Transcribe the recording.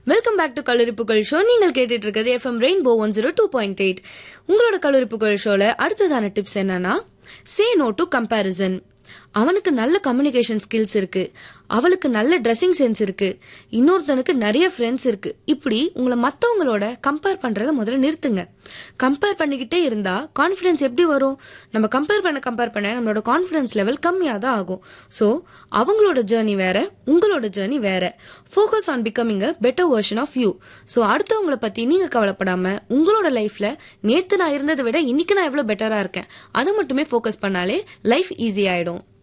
welcome back to கல்லூரி புகழ் show நீங்கள் கேட்டுட்டு இருக்கிறது FM rainbow one zero two point eight உங்களோட கல்லூரி புகழ் ஷோல அடுத்ததான டிப்ஸ் என்னன்னா சே நோ டு கம்பேரிசன் அவனுக்கு நல்ல கம்யூனிகேஷன் ஸ்கில்ஸ் இருக்கு அவளுக்கு நல்ல ட்ரெஸ்ஸிங் சென்ஸ் இருக்கு இன்னொருத்தனுக்கு நிறைய ஃப்ரெண்ட்ஸ் இருக்கு இப்படி உங்களை மற்றவங்களோட கம்பேர் பண்றத முதல்ல நிறுத்துங்க கம்பேர் பண்ணிக்கிட்டே இருந்தா கான்ஃபிடன்ஸ் எப்படி வரும் நம்ம கம்பேர் பண்ண கம்பேர் பண்ண நம்மளோட கான்ஃபிடன்ஸ் லெவல் கம்மியாக தான் ஆகும் ஸோ அவங்களோட ஜேர்னி வேற உங்களோட ஜேர்னி வேற focus on becoming a better version of you so அடுத்தவங்களை பத்தி நீங்க கவலைப்படாம உங்களோட லைஃப்ல நேத்து நான் இருந்ததை விட இன்னைக்கு நான் எவ்வளவு பெட்டரா இருக்கேன் அதை மட்டுமே ஃபோக்கஸ் பண்ணாலே லைஃப் ஈஸி ஆயிடும்